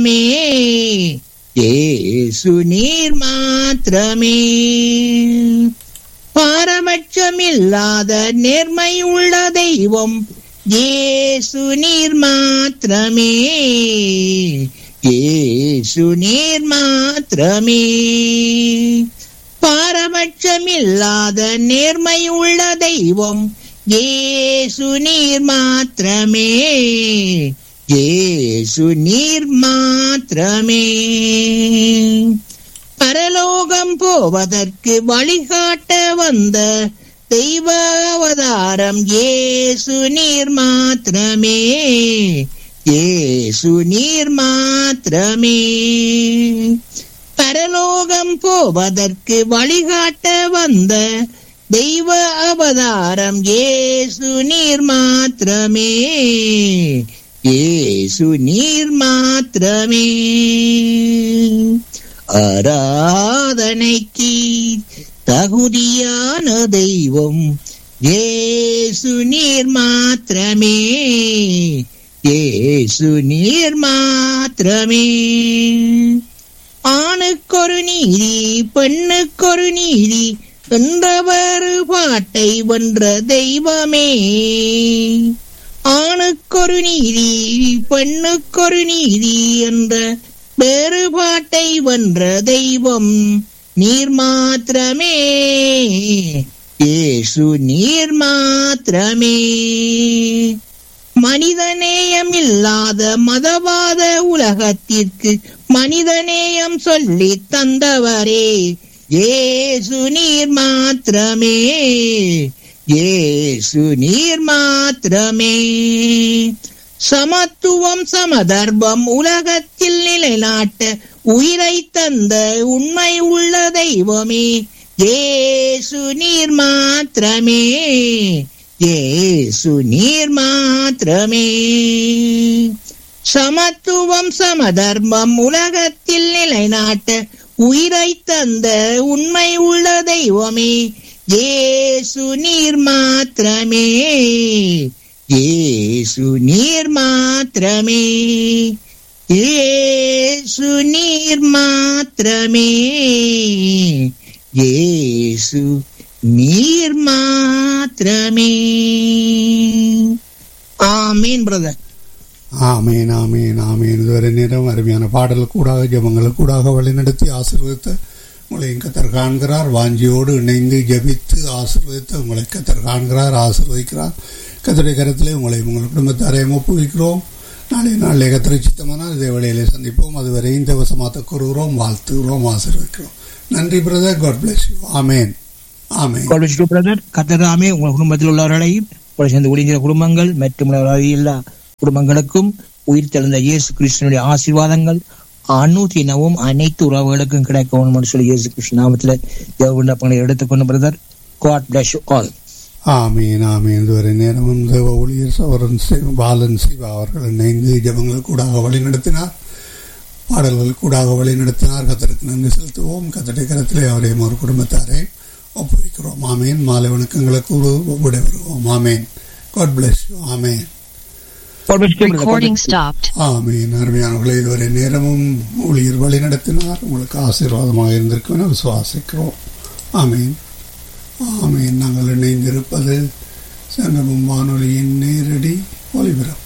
ஏசு நீர் மாத்திரமே பாரபட்சமில்லாத நேர்மை உள்ள தெய்வம் ஏசு நீர் மாத்திரமே ஏசு நீர் மாத்திரமே பாரபட்சமில்லாத நேர்மை உள்ள தெய்வம் ஏசு நீர் மாத்திரமே ஏசு நீர் மாத்திரமே பரலோகம் போவதற்கு வழிகாட்ட வந்த தெய்வ அவதாரம் ஏசு நீர் மாத்திரமே ஏசு நீர் மாத்திரமே பரலோகம் போவதற்கு வழிகாட்ட வந்த தெய்வ அவதாரம் ஏசு நீர் மாத்திரமே ஏசு நீர் மாத்திரமே ஆராதனைக்கு தகுதியான தெய்வம் ஏசு நீர் மாத்திரமே ஏசு நீர் மாத்திரமே ஆணுக்கொரு நீதி பெண்ணுக்கொரு நீதி என்ற வேறுபாட்டை வென்ற தெய்வமே ஆணுக்கொரு நீதி பெண்ணுக்கொரு நீதி என்ற வேறுபாட்டை வென்ற தெய்வம் நீர் மாத்திரமே ஏசு நீர் மாத்திரமே மனிதநேயம் இல்லாத மதவாத உலகத்திற்கு மனிதநேயம் சொல்லி தந்தவரே ஏசு நீர் மாத்திரமே ஏசு நீர் மாத்திரமே சமத்துவம் சமதர்பம் உலகத்தில் நிலைநாட்ட உயிரை தந்த உண்மை உள்ள தெய்வமே ஏசு நீர் மாத்திரமே ஏசு நீர் மாத்திரமே சமத்துவம் சமதர்மம் உலகத்தில் நிலைநாட்ட உயிரை தந்த உண்மை உள்ள தெய்வமே ஏசு நீர் மாத்திரமே ஏசு நீர் மாத்திரமே ஏசு நீர் மாத்திரமே ஏசு நீர் மாத்திரமே ஆமீன் பிரதர் ஆமேன் ஆமேன் ஆமேன் இதுவரை நேரம் அருமையான பாடல் கூடாக ஜபங்கள் கூடாக வழிநடத்தி ஆசீர்வதித்த உங்களை கத்தர் காண்கிறார் வாஞ்சியோடு இணைந்து ஜபித்து ஆசீர்வதித்து உங்களை கத்தர் காண்கிறார் ஆசீர்வதிக்கிறார் கத்தருடைய கரத்திலே உங்களை உங்கள் குடும்பத்தாரையும் ஒப்புவிக்கிறோம் நாளை நாளை கத்திரை சித்தமானால் இதே வேளையிலே சந்திப்போம் அதுவரை இந்த வசமாத்த கூறுகிறோம் வாழ்த்துகிறோம் ஆசீர்வதிக்கிறோம் நன்றி brother God bless you amen amen brother கத்தராமே உங்கள் குடும்பத்தில் உள்ளவர்களையும் கூட சேர்ந்து ஒளிங்கிற குடும்பங்கள் மற்றும் எல்லா குடும்பங்களுக்கும் உயிர் தெழுந்த இயேசு கிருஷ்ணனுடைய ஆசீர்வாதங்கள் அனுதினமும் அனைத்து உறவுகளுக்கும் கிடைக்கும் சொல்லி இயேசு கிருஷ்ண நாமத்தில் தேவகுண்டப்பங்களை எடுத்துக்கொண்டு பிரதர் காட் பிளஸ் ஆல் ஆமீன் ஆமீன் இதுவரை நேரமும் தேவ ஊழியர் சவரன் சிவ பாலன் சிவா அவர்கள் இணைந்து ஜபங்கள் கூடாக வழி நடத்தினார் பாடல்கள் கூடாக வழி நடத்தினார் கத்தருக்கு நன்றி செலுத்துவோம் கத்தடை கரத்திலே அவரையும் ஒரு குடும்பத்தாரை ஒப்புவிக்கிறோம் ஆமேன் மாலை வணக்கங்களை கூறு விடைபெறுவோம் amen God bless you amen Recording stopped. ஆமீன் அருமையானவர்களை இதுவரை நேரமும் ஊழியர் வழி நடத்தினார் உங்களுக்கு ஆசீர்வாதமாக இருந்திருக்கும் என விசுவாசிக்கிறோம் ஆமீன் ஆமீன் நாங்கள் இணைந்திருப்பது சங்கமம் வானொலியின் நேரடி ஒலிபரப்பு